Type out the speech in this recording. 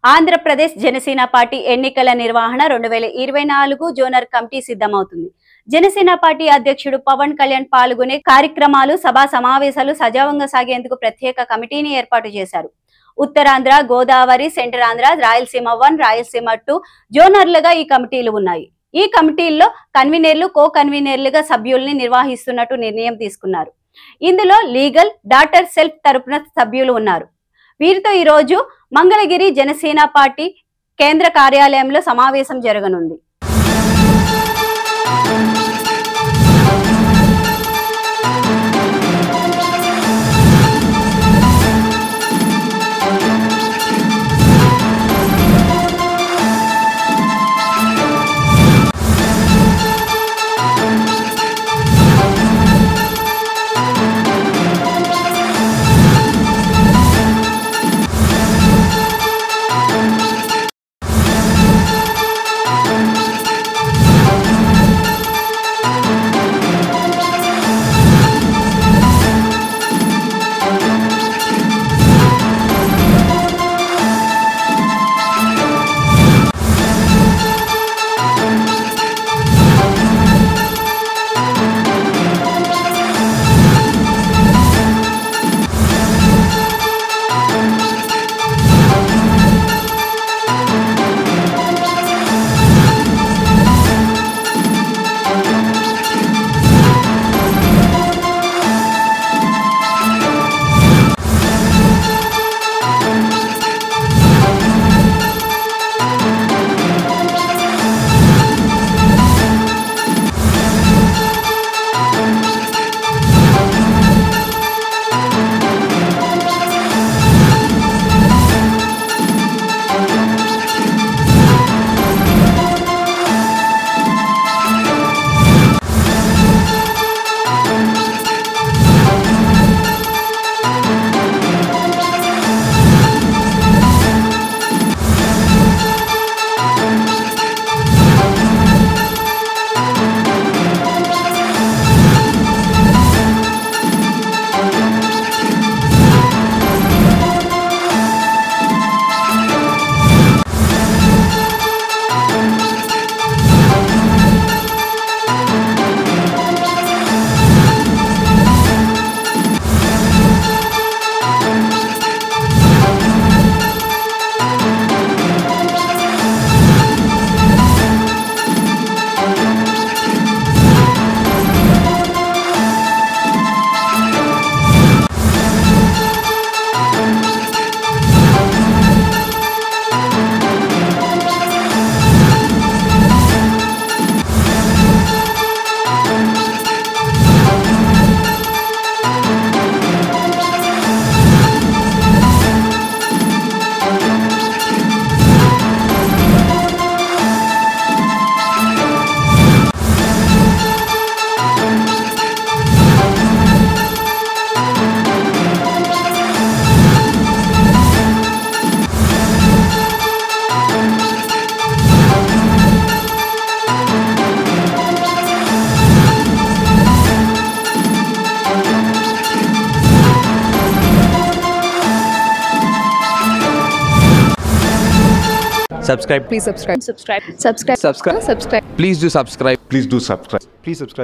Andhra Pradesh Janasena party ఎన్నికల నిర్వహణ రెండు వేల ఇరవై నాలుగు జోనర్ కమిటీ సిద్ధమవుతుంది జనసేన పార్టీ అధ్యక్షుడు పవన్ కళ్యాణ్ పాల్గొనే కార్యక్రమాలు సభా సమావేశాలు సజావంగా సాగేందుకు ప్రత్యేక కమిటీని ఏర్పాటు చేశారు Uttarandhra Godavari centre Andhra Rayalaseema one Rayalaseema two జోనర్లుగా ఈ కమిటీలు ఉన్నాయి ఈ కమిటీల్లో కన్వీనర్లు కో కన్వీనర్లుగా సభ్యుల్ని నిర్వహిస్తున్నట్టు నిర్ణయం తీసుకున్నారు ఇందులో లీగల్ డాక్టర్ సెల్ఫ్ తరపున సభ్యులు ఉన్నారు వీరితో ఈ రోజు మంగళగిరి జనసేన పార్టీ కేంద్ర కార్యాలయంలో సమావేశం జరగనుంది subscribe Please subscribe. subscribe Subscribe. subscribe Subscribe. please do subscribe Please do subscribe. Please subscribe.